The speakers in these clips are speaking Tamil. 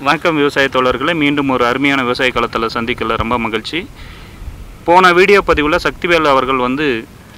வணக்கம் விவசாய தோழர்களை மீண்டும் ஒரு அருமையான விவசாய களத்தில் சந்திக்கல ரொம்ப மகிழ்ச்சி போன வீடியோ பதிவில் சக்திவேல் அவர்கள் வந்து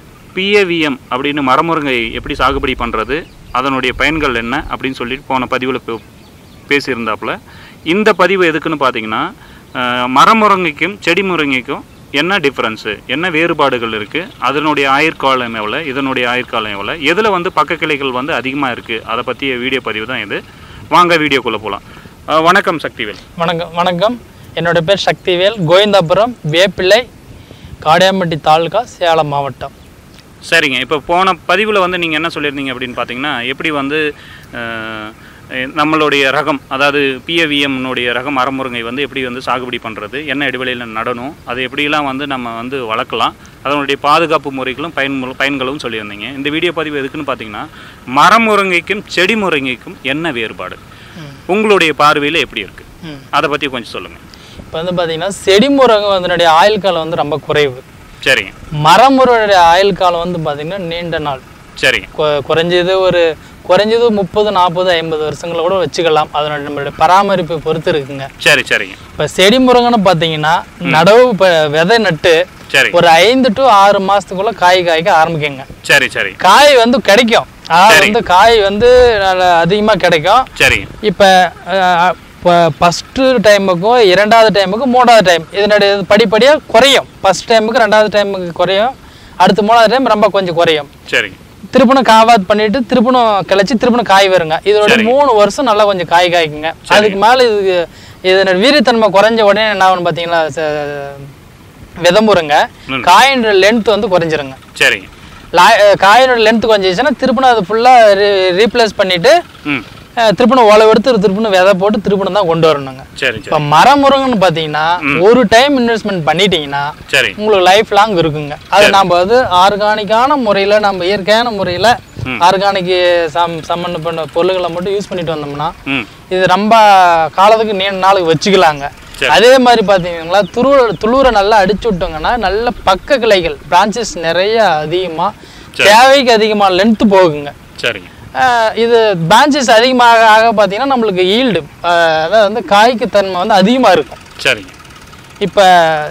பிஏவிஎம் அப்படின்னு மரமுருங்கை எப்படி சாகுபடி பண்ணுறது அதனுடைய பயன்கள் என்ன அப்படின்னு சொல்லிட்டு போன பதிவில் பே- பேசியிருந்தாப்புல இந்த பதிவு எதுக்குன்னு பார்த்தீங்கன்னா அஹ், மரமுருங்கைக்கும் செடி முருங்கைக்கும் என்ன டிஃப்ரென்ஸு என்ன வேறுபாடுகள் இருக்குது அதனுடைய ஆயுட்காலம் எவ்வளோ இதனுடைய ஆயுட்காலம் எவ்வளோ எதில் வந்து பக்க கிளைகள் வந்து அதிகமாக இருக்குது அதை பற்றிய வீடியோ பதிவு தான் இது வாங்க வீடியோக்குள்ளே போகலாம் வணக்கம் சக்திவேல் வணக்கம் வணக்கம் என்னோட பேர் சக்திவேல் கோவிந்தாபுரம் வேப்பிள்ளை காடையாம்பட்டி தாலுகா சேலம் மாவட்டம் சரிங்க இப்போ போன பதிவில் வந்து நீங்கள் என்ன சொல்லியிருந்தீங்க அப்படின்னு பார்த்தீங்கன்னா எப்படி வந்து அஹ், நம்மளுடைய ரகம் அதாவது பிஏவிஎம்னுடைய ரகம் மரமுருங்கை வந்து எப்படி வந்து சாகுபடி பண்ணுறது என்ன இடைவெளியில் நடணும் அதை எப்படிலாம் வந்து நம்ம வந்து வளர்க்கலாம் அதனுடைய பாதுகாப்பு முறைகளும் பயன் பயன்களும் சொல்லியிருந்தீங்க இந்த வீடியோ பதிவு எதுக்குன்னு பார்த்தீங்கன்னா மரமுருங்கைக்கும் செடி முருங்கைக்கும் என்ன வேறுபாடு ம். உங்களுடைய பார்வையில் எப்படி இருக்குது ம். அதை பற்றி கொஞ்சம் சொல்லுங்கள் இப்போ வந்து பார்த்தீங்கன்னா செடிமுருங்கை அதனுடைய ஆயுள் காலம் வந்து ரொம்ப குறைவு சரிங்க மரமுருடைய ஆயுள் காலம் வந்து பார்த்தீங்கன்னா நீண்ட நாள் சரிங்க கொ- குறைஞ்சது ஒரு குறைஞ்சது முப்பது நாற்பது ஐம்பது வருஷங்களை கூட வச்சுக்கலாம் அதனுடைய நம்மளுடைய பராமரிப்பை பொறுத்து இருக்குங்க சரி சரிங்க இப்போ செடி முருங்கன்னு பார்த்தீங்கன்னா நடவு இப்போ விதை நட்டு சரி ஒரு ஐந்து டு ஆறு மாசத்துக்குள்ள காய் காய்க்க ஆரம்பிக்குங்க சரி சரி காய் வந்து கிடைக்கும் அதாவது வந்து காய் வந்து நல்ல அதிகமாக கிடைக்கும் சரிங்க இப்போ இப்போ ஃபஸ்ட்டு டைமுக்கும் இரண்டாவது டைமுக்கும் மூணாவது டைம் இதனுடைய இது படிப்படியாக குறையும் ஃபஸ்ட் டைமுக்கு ரெண்டாவது டைமுக்கு குறையும் அடுத்து மூணாவது டைம் ரொம்ப கொஞ்சம் குறையும் சரிங்க திருப்பணும் காவாத் பண்ணிட்டு திருப்பணும் கிளச்சி திருப்பணும் காய் வருங்க இதோட மூணு வருஷம் நல்லா கொஞ்சம் காய் காய்க்குங்க அதுக்கு மேலே இது இதனோட வீரியத்தன்மை குறைஞ்ச உடனே என்ன ஆகும்னு பார்த்தீங்கன்னா ச- விதம்புறங்க ம். காயினோட லென்த் வந்து குறைஞ்சிருங்க சரிங்க லா- அஹ் காயினோட லென்த் குறைஞ்சிச்சுன்னா திருப்பணும் அது ஃபுல்லாக ரீப்ளேஸ் பண்ணிட்டு ம் அஹ் திருப்பணும் ஓலை எடுத்து திருப்பணும் விதை போட்டு திருப்பணும் தான் கொண்டு வரணுங்க சரி சரி இப்போ மரமுருங்கன்னு பார்த்தீங்கன்னா ஒரு டைம் இன்வெஸ்ட்மெண்ட் பண்ணிட்டீங்கன்னா சரி உங்களுக்கு லைஃப் லாங் இருக்குங்க அது நம்ம வந்து ஆர்கானிக்கான முறையில் நம்ம இயற்கையான முறையில் ஆர்கானிக் சம் சம்மந்தப்பட்ட பொருள்களை மட்டும் யூஸ் பண்ணிட்டு வந்தோம்னா ம் இது ரொம்ப காலத்துக்கு நீண்ட நாளுக்கு வச்சுக்கலாங்க சரி. அதே மாதிரி பார்த்தீங்கன்னா துளுர துளுரை நல்லா அடிச்சு விட்டோங்கன்னா நல்ல பக்க கிளைகள் பிரான்ச்சஸ் நிறைய அதிகமாக தேவைக்கு அதிகமாக லென்த்து போகுங்க சரிங்க ஆஹ் இது பிரான்ச்சஸ் அதிகமாக ஆக பார்த்தீங்கன்னா நம்மளுக்கு ஈல்டு அதாவது வந்து காய்க்கு தன்மை வந்து அதிகமாக இருக்கும் சரிங்க இப்போ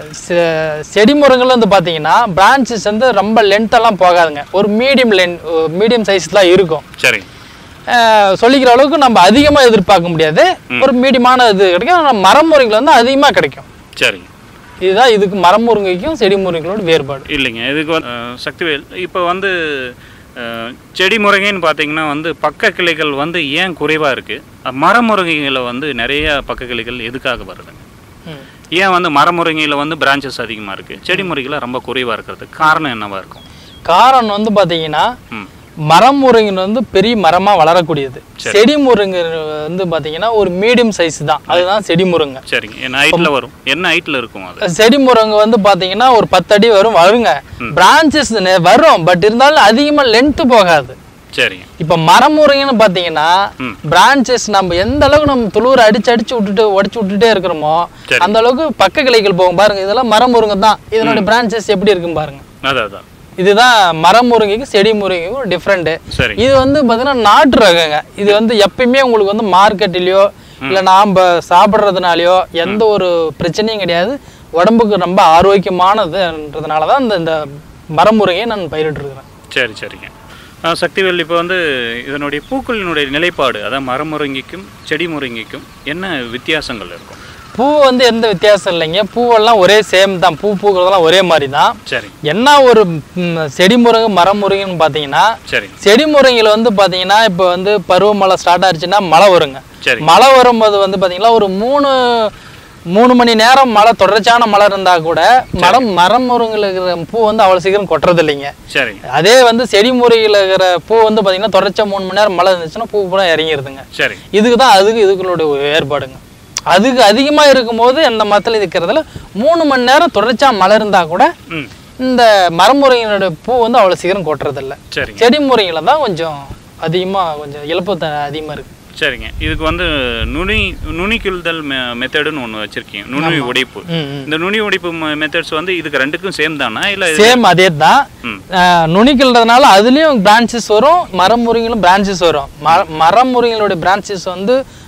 செடி முருங்கல் வந்து பார்த்தீங்கன்னா பிரான்ச்சஸ் வந்து ரொம்ப லென்த்தெல்லாம் போகாதுங்க ஒரு மீடியம் லென்த் மீடியம் சைஸ் தான் இருக்கும் சரிங்க ஆஹ் சொல்லிக்கிற அளவுக்கு நம்ம அதிகமாக எதிர்பார்க்க முடியாது ஒரு மீடியமான இது கிடைக்கும் ஆனால் மரம் முருங்கல் வந்து அதிகமாக கிடைக்கும் சரிங்க இதுதான் இதுக்கு மரம் முருங்கைக்கும் செடி முருங்களோட வேறுபாடு இல்லைங்க இதுக்கு வந்து அஹ், சக்திவேல் இப்போ வந்து அஹ், செடி முருங்கைன்னு பார்த்தீங்கன்னா வந்து பக்க கிளைகள் வந்து ஏன் குறைவாக இருக்குது மரமுருங்கைகளை வந்து நிறைய பக்க கிளைகள் எதுக்காக வருதுங்க ம். ஏன் வந்து மரமுருங்கையில் வந்து பிரான்ச்சஸ் அதிகமாக இருக்குது செடி முருங்கையில் ரொம்ப குறைவாக இருக்கிறதுக்கு காரணம் என்னவா இருக்கும் காரணம் வந்து பார்த்தீங்கன்னா ம் மரம் முருங்கன் வந்து பெரிய மரமா வளரக்கூடியது செடி முருங்கை வந்து பாத்தீங்கன்னா ஒரு மீடியம் சைஸ் தான் அதுதான் செடி முருங்கை சரிங்க என்ன ஹைட்டில் வரும் என்ன ஹைட்டில் இருக்கும் அது செடி முருங்கை வந்து பாத்தீங்கன்னா ஒரு பத்து அடி வரும் வருங்க பிரான்ச்சஸ் வரும் பட் இருந்தாலும் அதிகமா லென்த் போகாது சரிங்க இப்ப மரம் முருங்கைன்னு பாத்தீங்கன்னா ம். பிரான்ச்சஸ் நம்ம எந்த அளவுக்கு நம்ம துளுரை அடிச்சு அடிச்சு விட்டுட்டு உடச்சு விட்டுட்டே இருக்கிறோமோ சரி. அந்த அளவுக்கு பக்க கிளைகள் போகும் பாருங்க இதெல்லாம் மரம் முருங்கை தான் இதனோட பிரான்ச்சஸ் எப்படி இருக்கும் பாருங்க அதான் அதான் இதுதான் மரம் முருங்கைக்கு செடி முருங்கைக்கும் டிஃப்ரெண்ட் சரிங்க இது வந்து பார்த்தீங்கன்னா நாட்டு ரகங்க இது வந்து எப்பயுமே உங்களுக்கு வந்து மார்க்கெட்லேயோ இல்லை நாம் சாப்பிட்றதுனாலையோ எந்த ஒரு பிரச்சனையும் கிடையாது உடம்புக்கு ரொம்ப ஆரோக்கியமானதுன்றதுனால தான் இந்த இந்த மரமுறையை நான் பயிரிட்டுருக்கிறேன் சரி சரிங்க ஆ, சக்திவேல் இப்போ வந்து இதனுடைய பூக்களினுடைய நிலைப்பாடு அதான் மரமுருங்கிக்கும் செடி முருங்கிக்கும் என்ன வித்தியாசங்கள் இருக்கும் பூ வந்து எந்த வித்தியாசம் இல்லைங்க பூவெல்லாம் ஒரே சேம் தான் பூ பூக்கிறதெல்லாம் ஒரே மாதிரி தான் சரி என்ன ஒரு ம், செடி முருங்கை மரம் முருங்கைன்னு பார்த்தீங்கன்னா சரிங்க செடி முருங்கையில் வந்து பார்த்தீங்கன்னா இப்போ வந்து பருவமழை ஸ்டார்ட் ஆச்சுன்னா மழை வருங்க சரி மழை வரும்போது வந்து பார்த்தீங்கன்னா ஒரு மூணு மூணு மணி நேரம் மழை தொடர்ச்சியான மழை இருந்தா கூட மரம் மரம் முருங்கில் இருக்கிற பூ வந்து அவ்வளோ சீக்கிரம் கொட்டுறது இல்லைங்க சரிங்க அதே வந்து செடி முறையில் இருக்கிற பூ வந்து பார்த்தீங்கன்னா தொடர்ச்சியாக மூணு மணி நேரம் மழை இருந்துச்சுன்னா பூ பூரா இறங்கிருதுங்க சரிங்க இதுக்கு தான் அதுக்கு இதுக்குள்ள வேறுபாடுங்க அதுக்கு அதிகமாக இருக்கும்போது இந்த மரத்தில் இருக்கிறதுல மூணு மணி நேரம் தொடர்ச்சியாக மழை இருந்தால் கூட ம் இந்த மரமுறையினோட பூ வந்து அவ்வளோ சீக்கிரம் கொட்டுறதில்ல சரிங்க செடி முறையில் தான் கொஞ்சம் அதிகமாக கொஞ்சம் இழப்பு த அதிகமாக இருக்குது சரிங்க இதுக்கு வந்து நுனி நுனி கிள்தல் மெத்தடுன்னு ஒன்று வச்சிருக்கீங்க நுனி உடைப்பு ம் ம் இந்த நுனி உடைப்பு மெத்தட்ஸ் வந்து இதுக்கு ரெண்டுக்கும் சேம் தானா இல்லை சேம் அதே தான் ம் நுனிக்கின்றதுனால அதுலேயும் பிரான்ச்சஸ் வரும் மரம் முருங்கிலும் பிரான்ச்சஸ் வரும் மர மரம் முருங்கிலோட பிரான்ச்சஸ் வந்து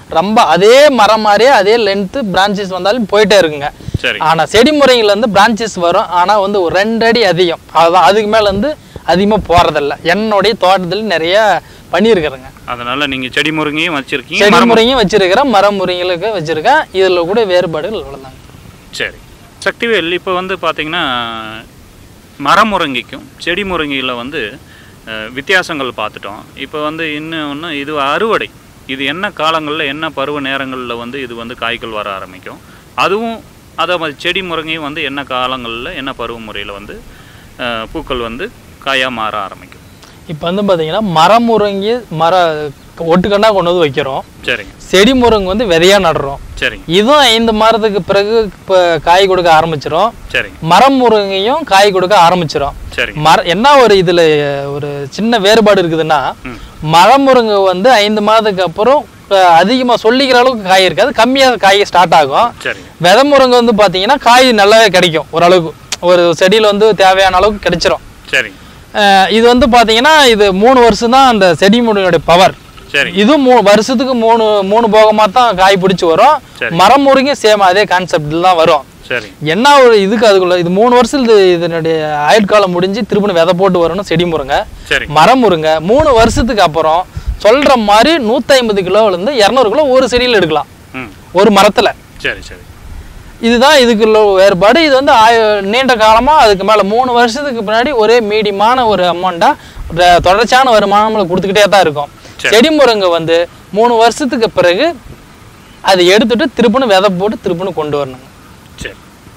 ரொம்ப அதே மரம் மாதிரியே அதே லென்த்து பிரான்ச்சஸ் வந்தாலும் போயிட்டே இருக்குங்க சரி ஆனா செடி முறைங்கள்ல இருந்து பிரான்ச்சஸ் வரும் ஆனா வந்து ஒரு ரெண்டு அடி அதிகம் அதுதான் அதுக்கு மேல வந்து அதிகமா போறதில்ல என்னுடைய தோட்டத்தில் நிறைய பண்ணியிருக்கிறேங்க அதனால நீங்க செடி முருங்கையும் வச்சிருக்கீங்க செடி மரம் முறையும் வச்சிருக்கிறேன் மரம் முறைங்களுக்கு வச்சிருக்கேன் இதுல கூட வேறுபாடுகள் அவ்வளவுதாங்க சரி சக்திவேல் இப்போ வந்து பார்த்தீங்கன்னா மரமுருங்கைக்கும் செடி முருங்கையில் வந்து அஹ், வித்தியாசங்கள் பார்த்துட்டோம் இப்போ வந்து இன்னும் ஒன்று இது அறுவடை இது என்ன காலங்களில் என்ன பருவ நேரங்களில் வந்து இது வந்து காய்கள் வர ஆரம்பிக்கும் அதுவும் அதே மாதிரி செடி முருங்கையும் வந்து என்ன காலங்களில் என்ன பருவ முறையில் வந்து அஹ், பூக்கள் வந்து காயாக மாற ஆரம்பிக்கும் இப்போ வந்து பாத்தீங்கன்னா மரம் முருங்கி மர ஒட்டுக்கண்ணா கொண்டு வந்து வைக்கிறோம் சரிங்க செடி முருங்கை வந்து விதையா நடுறோம் சரிங்க இதுவும் ஐந்து மாதத்துக்கு பிறகு இப்போ காய் கொடுக்க ஆரம்பிச்சிரும் சரிங்க மரம் முருங்கையும் காய் கொடுக்க ஆரம்பிச்சிரும் சரிங்க மர என்ன ஒரு இதுல ஒரு சின்ன வேறுபாடு இருக்குதுன்னா ம் மரம் முருங்கை வந்து ஐந்து மாதத்துக்கு அப்புறம் அஹ், அதிகமா சொல்லிக்கிற அளவுக்கு காய் இருக்காது கம்மியா காய் ஸ்டார்ட் ஆகும் சரிங்க விதை முருங்கை வந்து பாத்தீங்கன்னா காய் நல்லாவே கிடைக்கும் ஓரளவுக்கு ஒரு செடியில வந்து தேவையான அளவுக்கு கிடைச்சிரும் சரிங்க அஹ், இது வந்து பாத்தீங்கன்னா இது மூணு வருஷம் தான் அந்த செடி முருங்கையோட பவர் சரிங்க இது மூ வருஷத்துக்கு மூணு மூணு போகமா தான் காய் பிடிச்சி வரும் சரி. மரம் முருங்கை சேம் அதே கான்செப்டில் தான் வரும் சரிங்க என்ன ஒரு இதுக்கு அதுக்குள்ள இது மூணு வருஷம் இது இதனுடைய ஆயுட்காலம் முடிஞ்சு திரும்ப விதை போட்டு வரணும் செடி முருங்கை சரிங்க மரம் முருங்கை மூணு வருஷத்துக்கு அப்புறம் சொல்ற மாதிரி நூற்றி ஐம்பது கிலோவிலேருந்து இரநூறு கிலோ ஒரு செடியில் எடுக்கலாம் ம் ஒரு மரத்தில் சரி சரி இதுதான் இதுக்குள்ள வேறுபாடு இது வந்து ஆய- நீண்ட காலமாக அதுக்கு மேலே மூணு வருஷத்துக்கு பின்னாடி ஒரே மீடியமான ஒரு அமௌண்ட்டாக தொடர்ச்சியான வருமானம் நம்மளுக்கு கொடுத்துக்கிட்டே தான் இருக்கும் சரி. செடி முருங்கை வந்து மூணு வருஷத்துக்கு பிறகு அதை எடுத்துட்டு திருப்பணும் விதை போட்டு திருப்பணும் கொண்டு வரணுங்க சரி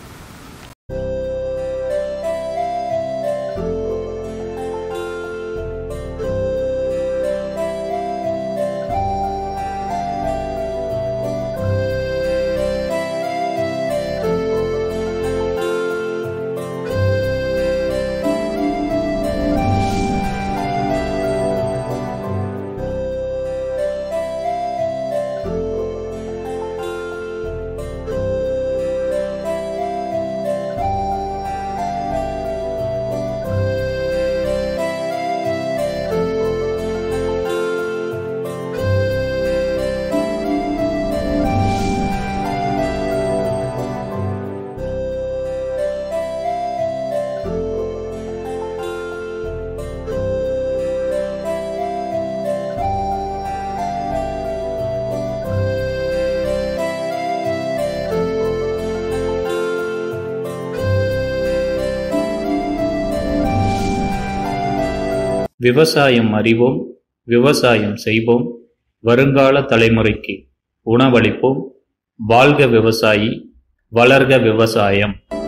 விவசாயம் அறிவோம் விவசாயம் செய்வோம் வருங்கால தலைமுறைக்கு உணவளிப்போம் வாழ்க விவசாயி வளர்க விவசாயம்